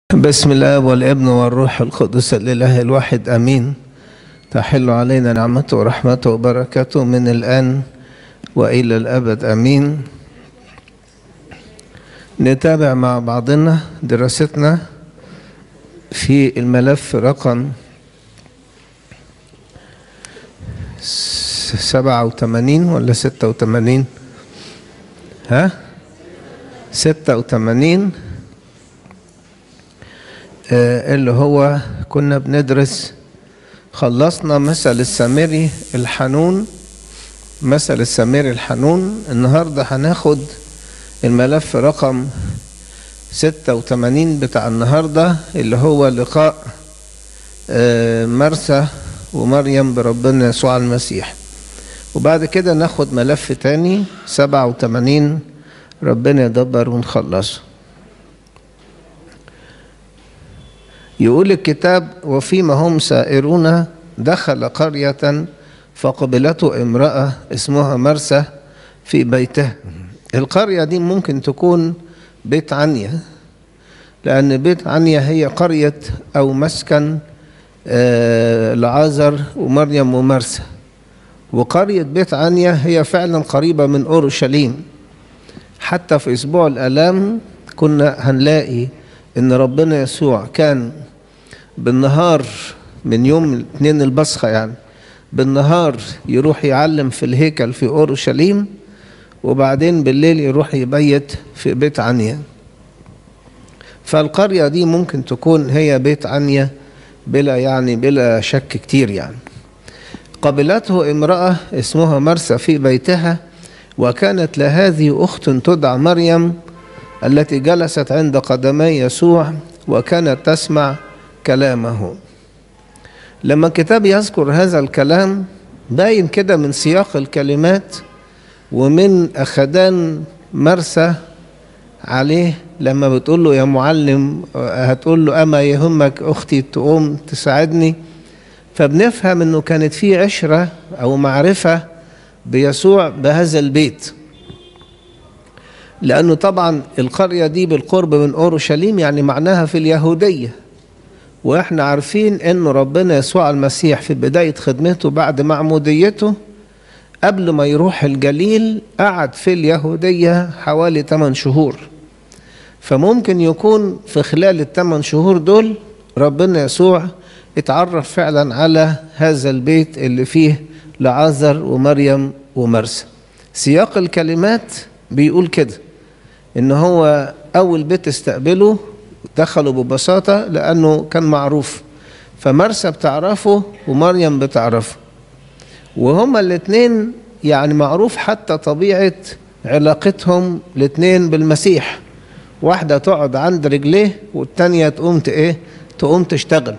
بسم الله والابن والروح القدس الإله الواحد أمين تحل علينا نعمته ورحمته وبركاته من الآن وإلى الأبد أمين نتابع مع بعضنا دراستنا في الملف رقم سبعة وثمانين ولا ستة وثمانين ها ستة وثمانين اللي هو كنا بندرس خلصنا مثل السامري الحنون مثل السامري الحنون النهارده هناخد الملف رقم 86 بتاع النهارده اللي هو لقاء مرسى ومريم بربنا يسوع المسيح وبعد كده ناخد ملف تاني 87 ربنا يدبر ونخلصه يقول الكتاب وفيما هم سائرون دخل قرية فقبلته امرأة اسمها مرسى في بيتها القرية دي ممكن تكون بيت عنيا لأن بيت عنيا هي قرية أو مسكن لعازر ومريم ومرسى وقرية بيت عنيا هي فعلا قريبة من أورشليم حتى في أسبوع الآلام كنا هنلاقي إن ربنا يسوع كان بالنهار من يوم اثنين البصخة يعني بالنهار يروح يعلم في الهيكل في أورشليم وبعدين بالليل يروح يبيت في بيت عنيا فالقرية دي ممكن تكون هي بيت عنيا بلا يعني بلا شك كتير يعني قبلته امرأة اسمها مرسى في بيتها وكانت لهذه أخت تدعى مريم التي جلست عند قدمي يسوع وكانت تسمع كلامه لما الكتاب يذكر هذا الكلام باين كده من سياق الكلمات ومن أخدان مرسى عليه لما بتقول له يا معلم هتقول له أما يهمك أختي تقوم تساعدني فبنفهم أنه كانت في عشرة أو معرفة بيسوع بهذا البيت لأنه طبعا القرية دي بالقرب من أورشليم يعني معناها في اليهودية وإحنا عارفين أن ربنا يسوع المسيح في بداية خدمته بعد معموديته قبل ما يروح الجليل قعد في اليهودية حوالي 8 شهور فممكن يكون في خلال الثمان شهور دول ربنا يسوع اتعرف فعلا على هذا البيت اللي فيه لعازر ومريم ومرسى سياق الكلمات بيقول كده ان هو اول بيت استقبله دخلوا ببساطة لأنه كان معروف فمرسى بتعرفه ومريم بتعرفه وهما الاتنين يعني معروف حتى طبيعة علاقتهم الاتنين بالمسيح واحدة تقعد عند رجليه والتانية تقوم ايه تقوم تشتغل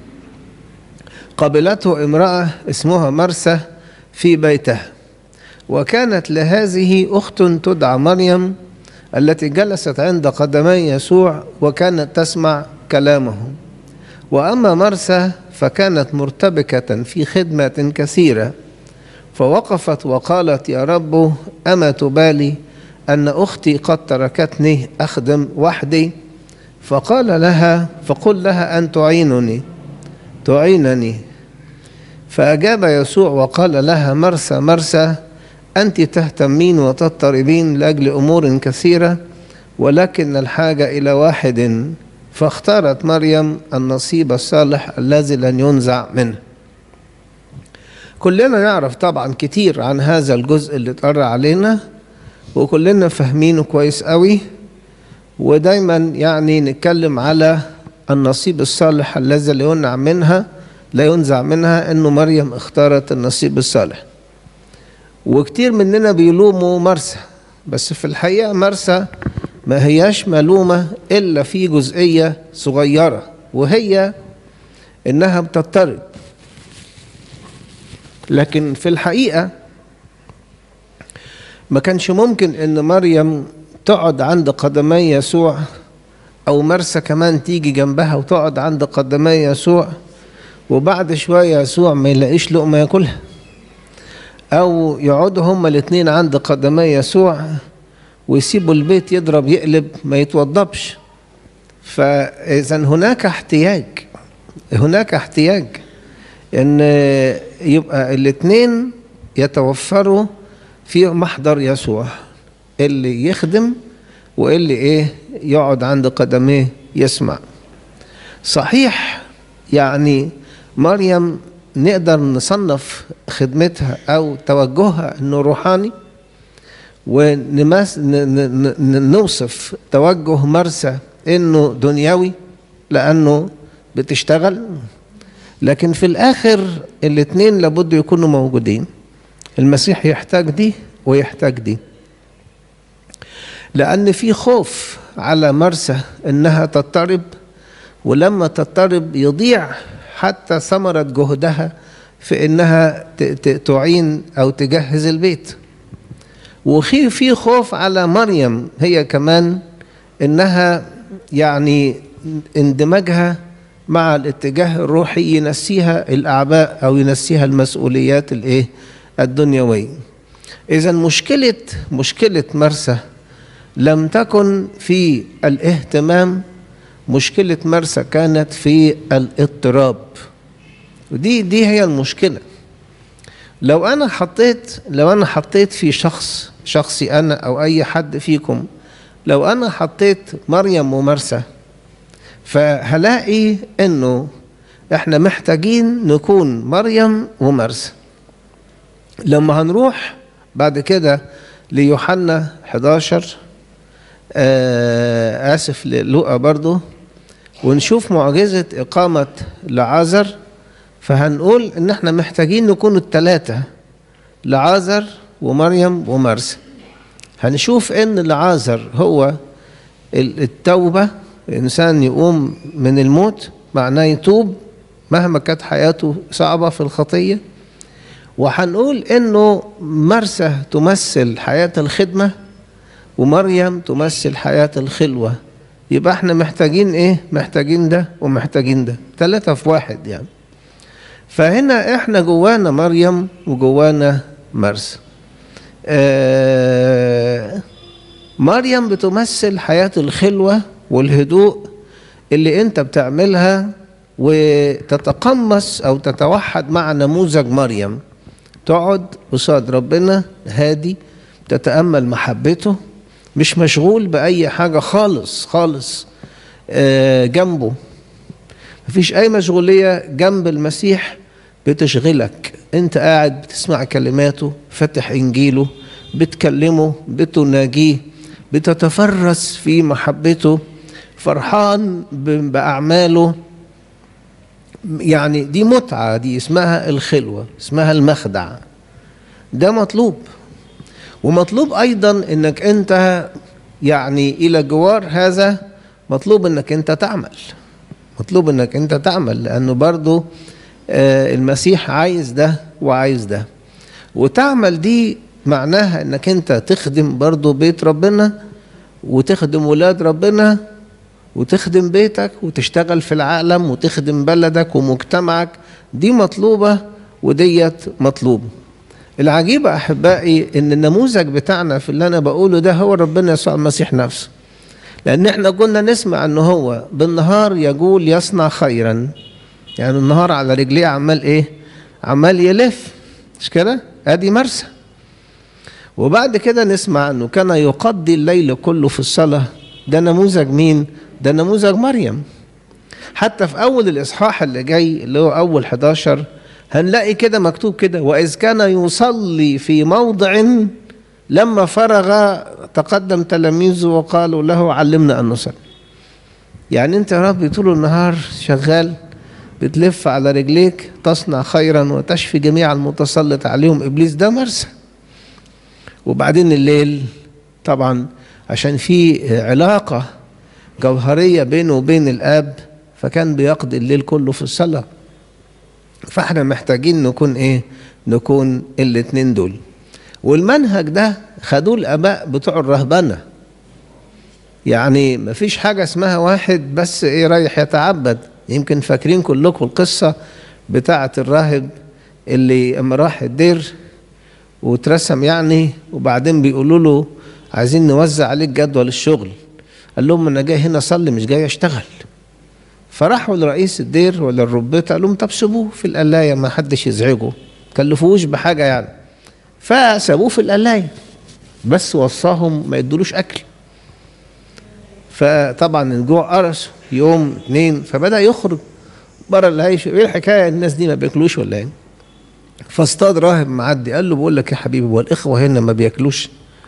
قبلته امرأة اسمها مرسى في بيتها وكانت لهذه أخت تدعى مريم التي جلست عند قدمي يسوع وكانت تسمع كلامه واما مرسى فكانت مرتبكه في خدمه كثيره فوقفت وقالت يا رب اما تبالي ان اختي قد تركتني اخدم وحدي فقال لها فقل لها ان تعينني تعينني فاجاب يسوع وقال لها مرسى مرسى أنت تهتمين وتضطربين لأجل أمور كثيرة ولكن الحاجة إلى واحد فاختارت مريم النصيب الصالح الذي لن ينزع منه كلنا نعرف طبعا كتير عن هذا الجزء اللي اتقرى علينا وكلنا فاهمينه كويس قوي ودايما يعني نتكلم على النصيب الصالح الذي لا ينزع منها لا ينزع منها انه مريم اختارت النصيب الصالح وكتير مننا بيلوموا مرسى بس في الحقيقة مرسى ما هياش ملومة إلا في جزئية صغيرة وهي إنها بتضطرب لكن في الحقيقة ما كانش ممكن إن مريم تقعد عند قدمي يسوع أو مرسى كمان تيجي جنبها وتقعد عند قدمي يسوع وبعد شوية يسوع ما يلاقيش لقمة ياكلها أو يقعدوا هما الاتنين عند قدمي يسوع ويسيبوا البيت يضرب يقلب ما يتوضبش فإذا هناك احتياج هناك احتياج ان يبقى الاثنين يتوفروا في محضر يسوع اللي يخدم واللي ايه يقعد عند قدميه يسمع صحيح يعني مريم نقدر نصنف خدمتها او توجهها انه روحاني ونوصف توجه مرسى انه دنيوي لانه بتشتغل لكن في الاخر الاثنين لابد يكونوا موجودين المسيح يحتاج دي ويحتاج دي لان في خوف على مرسى انها تضطرب ولما تضطرب يضيع حتى ثمرة جهدها في انها تعين او تجهز البيت وفي في خوف على مريم هي كمان انها يعني اندماجها مع الاتجاه الروحي ينسيها الاعباء او ينسيها المسؤوليات الايه الدنيويه اذا مشكله مشكله مرسى لم تكن في الاهتمام مشكله مرسى كانت في الاضطراب ودي دي هي المشكله لو انا حطيت لو انا حطيت في شخص شخصي انا او اي حد فيكم لو انا حطيت مريم ومرسى فهلاقي انه احنا محتاجين نكون مريم ومرسى لما هنروح بعد كده ليوحنا 11 آه اسف للوقا برضو ونشوف معجزة إقامة لعازر فهنقول إن إحنا محتاجين نكون التلاتة لعازر ومريم ومرسى هنشوف إن لعازر هو التوبة الإنسان يقوم من الموت معناه يتوب مهما كانت حياته صعبة في الخطية وهنقول إنه مرسى تمثل حياة الخدمة ومريم تمثل حياة الخلوة يبقى احنا محتاجين ايه محتاجين ده ومحتاجين ده ثلاثة في واحد يعني فهنا احنا جوانا مريم وجوانا مرسى آه مريم بتمثل حياة الخلوة والهدوء اللي انت بتعملها وتتقمص او تتوحد مع نموذج مريم تقعد قصاد ربنا هادي تتأمل محبته مش مشغول بأي حاجة خالص خالص آه جنبه مفيش أي مشغولية جنب المسيح بتشغلك أنت قاعد بتسمع كلماته فاتح إنجيله بتكلمه بتناجيه بتتفرس في محبته فرحان بأعماله يعني دي متعة دي اسمها الخلوة اسمها المخدع ده مطلوب ومطلوب ايضا انك انت يعني الى جوار هذا مطلوب انك انت تعمل مطلوب انك انت تعمل لانه برضو المسيح عايز ده وعايز ده وتعمل دي معناها انك انت تخدم برضو بيت ربنا وتخدم ولاد ربنا وتخدم بيتك وتشتغل في العالم وتخدم بلدك ومجتمعك دي مطلوبة وديت مطلوبة العجيب احبائي ان النموذج بتاعنا في اللي انا بقوله ده هو ربنا يسوع المسيح نفسه لان احنا كنا نسمع ان هو بالنهار يقول يصنع خيرا يعني النهار على رجليه عمال ايه عمال يلف مش كده ادي مرسى وبعد كده نسمع انه كان يقضي الليل كله في الصلاه ده نموذج مين ده نموذج مريم حتى في اول الاصحاح اللي جاي اللي هو اول 11 هنلاقي كده مكتوب كده وإذ كان يصلي في موضع لما فرغ تقدم تلاميذه وقالوا له علمنا أن نصلي يعني أنت يا رب طول النهار شغال بتلف على رجليك تصنع خيرا وتشفي جميع المتسلط عليهم إبليس ده مرسى وبعدين الليل طبعا عشان في علاقة جوهرية بينه وبين الآب فكان بيقضي الليل كله في الصلاة فاحنا محتاجين نكون ايه نكون الاتنين دول والمنهج ده خدوه الاباء بتوع الرهبنه يعني مفيش حاجة اسمها واحد بس ايه رايح يتعبد يمكن فاكرين كلكم القصة بتاعة الراهب اللي اما راح الدير واترسم يعني وبعدين بيقولوا له عايزين نوزع عليك جدول الشغل قال لهم انا جاي هنا اصلي مش جاي اشتغل فراحوا لرئيس الدير ولا الربيط قال لهم طب سيبوه في القلايه ما حدش يزعجه كلفوش بحاجه يعني فسابوه في القلايه بس وصاهم ما يدولوش اكل فطبعا الجوع قرصه يوم اتنين فبدا يخرج بره العيش ايه الحكايه الناس دي ما بياكلوش ولا ايه فاصطاد راهب معدي قال له بقول لك يا حبيبي هو الاخوه هنا ما بياكلوش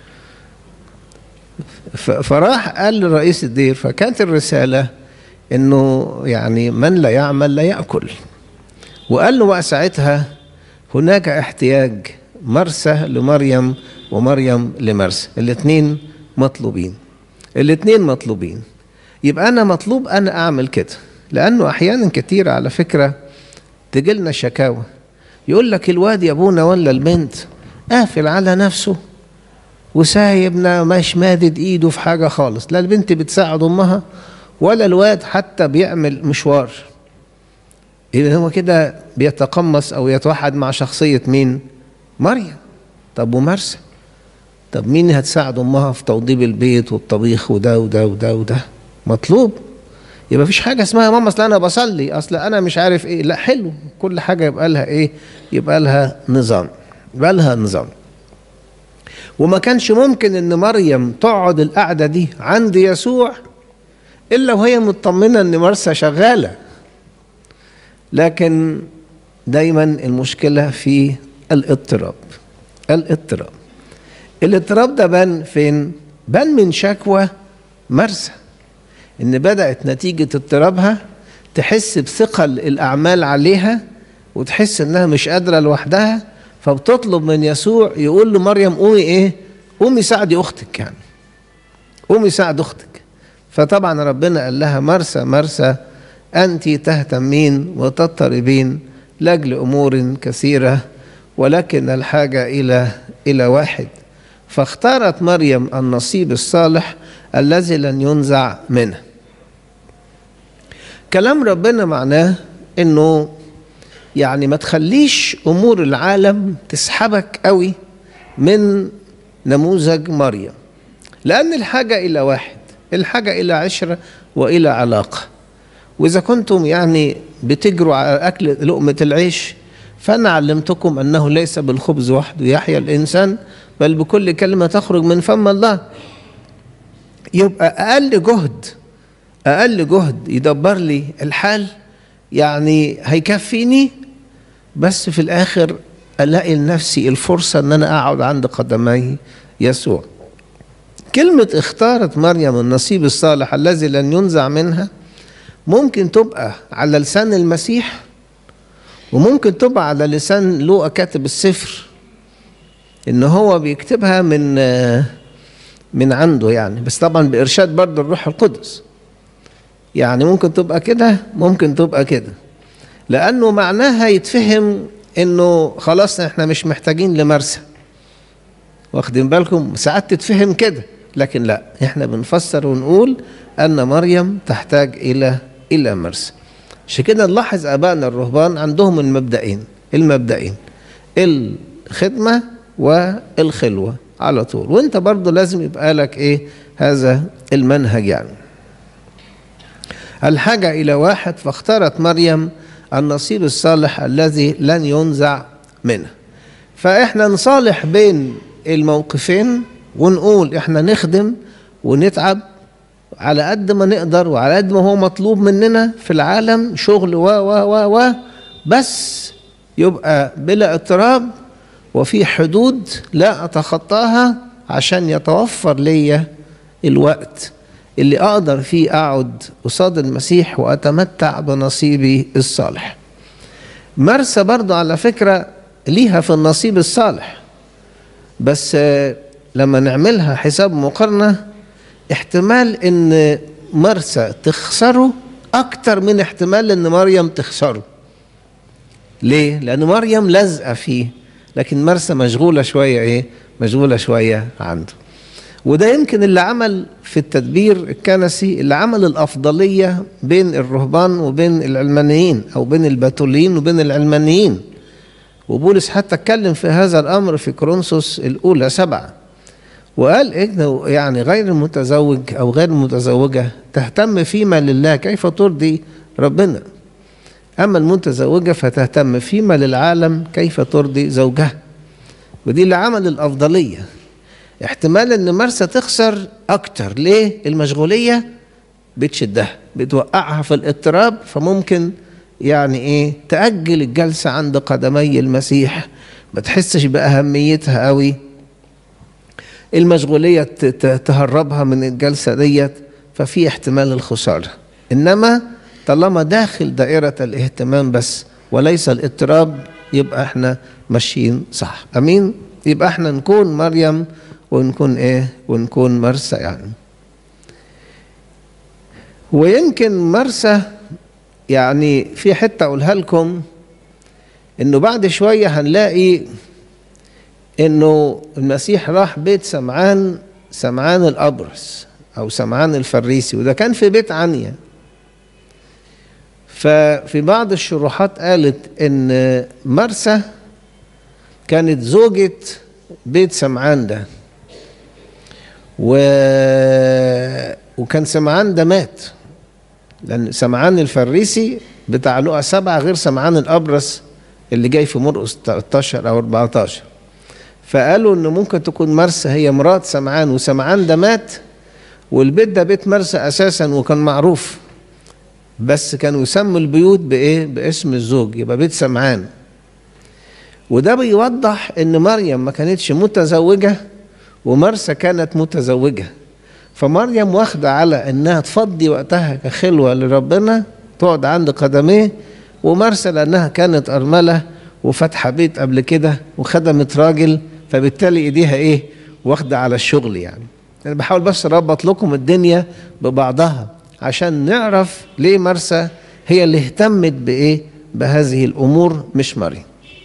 فراح قال لرئيس الدير فكانت الرساله انه يعني من لا يعمل لا ياكل وقال له بقى ساعتها هناك احتياج مرسى لمريم ومريم لمرسى الاثنين مطلوبين الاثنين مطلوبين يبقى انا مطلوب انا اعمل كده لانه احيانا كتير على فكره تجيلنا شكاوى يقول لك الواد يا ابونا ولا البنت قافل على نفسه وسايبنا مش مادد ايده في حاجه خالص لا البنت بتساعد امها ولا الواد حتى بيعمل مشوار إذا هو كده بيتقمص أو يتوحد مع شخصية مين؟ مريم طب ومرسى طب مين هتساعد أمها في توضيب البيت والطبيخ وده وده وده وده مطلوب يبقى مفيش حاجة اسمها ماما أصل أنا بصلي أصل أنا مش عارف إيه لا حلو كل حاجة يبقى لها إيه؟ يبقى لها نظام يبقى لها نظام وما كانش ممكن إن مريم تقعد القعدة دي عند يسوع إلا وهي مطمنة إن مرسى شغالة لكن دايما المشكلة في الاضطراب الاضطراب الاضطراب ده بان فين؟ بان من شكوى مرسى إن بدأت نتيجة اضطرابها تحس بثقل الأعمال عليها وتحس إنها مش قادرة لوحدها فبتطلب من يسوع يقول له مريم قومي إيه؟ قومي ساعدي أختك يعني قومي ساعد أختك فطبعا ربنا قال لها مرسى مرسى أنت تهتمين وتضطربين لأجل أمور كثيرة ولكن الحاجة إلى إلى واحد فاختارت مريم النصيب الصالح الذي لن ينزع منه كلام ربنا معناه انه يعني ما تخليش امور العالم تسحبك قوي من نموذج مريم لان الحاجه الى واحد الحاجه الى عشره والى علاقه واذا كنتم يعني بتجروا على اكل لقمه العيش فانا علمتكم انه ليس بالخبز وحده يحيا الانسان بل بكل كلمه تخرج من فم الله يبقى اقل جهد اقل جهد يدبر لي الحال يعني هيكفيني بس في الاخر الاقي لنفسي الفرصه ان انا اقعد عند قدمي يسوع كلمه اختارت مريم النصيب الصالح الذي لن ينزع منها ممكن تبقى على لسان المسيح وممكن تبقى على لسان لوقا كاتب السفر ان هو بيكتبها من من عنده يعني بس طبعا بارشاد برضه الروح القدس يعني ممكن تبقى كده ممكن تبقى كده لانه معناها يتفهم انه خلاص احنا مش محتاجين لمرسى واخدين بالكم ساعات تتفهم كده لكن لا احنا بنفسر ونقول ان مريم تحتاج الى الى مرسى عشان كده نلاحظ ابائنا الرهبان عندهم المبدئين المبدئين الخدمه والخلوه على طول وانت برضه لازم يبقى لك ايه هذا المنهج يعني الحاجة إلى واحد فاختارت مريم النصيب الصالح الذي لن ينزع منه فإحنا نصالح بين الموقفين ونقول إحنا نخدم ونتعب على قد ما نقدر وعلى قد ما هو مطلوب مننا في العالم شغل و و و و بس يبقى بلا اضطراب وفي حدود لا أتخطاها عشان يتوفر لي الوقت اللي أقدر فيه أقعد قصاد المسيح وأتمتع بنصيبي الصالح مرسى برضه على فكرة ليها في النصيب الصالح بس لما نعملها حساب مقارنة احتمال ان مرسى تخسره اكتر من احتمال ان مريم تخسره ليه لان مريم لازقه فيه لكن مرسى مشغوله شويه ايه مشغوله شويه عنده وده يمكن اللي عمل في التدبير الكنسي اللي عمل الافضليه بين الرهبان وبين العلمانيين او بين الباتوليين وبين العلمانيين وبولس حتى اتكلم في هذا الامر في كورنثوس الاولى سبعه وقال انه يعني غير المتزوج او غير المتزوجه تهتم فيما لله كيف ترضي ربنا اما المتزوجه فتهتم فيما للعالم كيف ترضي زوجها ودي اللي عمل الافضليه احتمال ان مرسى تخسر اكتر ليه المشغوليه بتشدها بتوقعها في الاضطراب فممكن يعني ايه تاجل الجلسه عند قدمي المسيح ما تحسش باهميتها قوي المشغوليه تهربها من الجلسه ديت ففي احتمال الخساره انما طالما داخل دائره الاهتمام بس وليس الاضطراب يبقى احنا ماشيين صح امين يبقى احنا نكون مريم ونكون ايه ونكون مرسى يعني ويمكن مرسى يعني في حته اقولها لكم انه بعد شويه هنلاقي انه المسيح راح بيت سمعان سمعان الابرص او سمعان الفريسي وده كان في بيت عنيا ففي بعض الشروحات قالت ان مرسى كانت زوجة بيت سمعان ده و... وكان سمعان ده مات لأن سمعان الفريسي بتاع لقى سبعة غير سمعان الأبرص اللي جاي في مرقس 13 أو 14 فقالوا إن ممكن تكون مرسى هي مرات سمعان وسمعان ده مات والبيت ده بيت مرسى أساسا وكان معروف بس كانوا يسموا البيوت بإيه؟ باسم الزوج يبقى بيت سمعان وده بيوضح إن مريم ما كانتش متزوجة ومرسى كانت متزوجة فمريم واخدة على إنها تفضي وقتها كخلوة لربنا تقعد عند قدميه ومرسى لأنها كانت أرملة وفاتحة بيت قبل كده وخدمت راجل فبالتالي إيديها إيه واخدة على الشغل يعني أنا بحاول بس أربط لكم الدنيا ببعضها عشان نعرف ليه مرسى هي اللي اهتمت بإيه بهذه الأمور مش مريم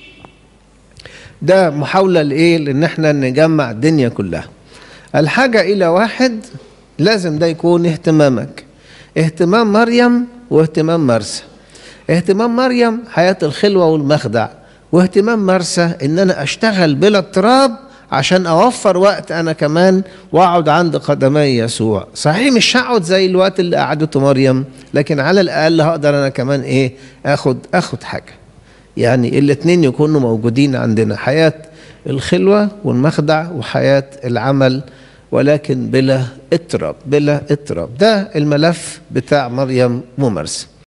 ده محاولة لإيه لأن احنا نجمع الدنيا كلها الحاجة إلى واحد لازم ده يكون اهتمامك اهتمام مريم واهتمام مرسى اهتمام مريم حياة الخلوة والمخدع واهتمام مرسى ان انا اشتغل بلا اضطراب عشان اوفر وقت انا كمان واقعد عند قدمي يسوع صحيح مش هقعد زي الوقت اللي قعدته مريم لكن على الاقل هقدر انا كمان ايه اخد اخد حاجه يعني الاتنين يكونوا موجودين عندنا حياه الخلوه والمخدع وحياه العمل ولكن بلا اضطراب بلا اضطراب ده الملف بتاع مريم ومرسى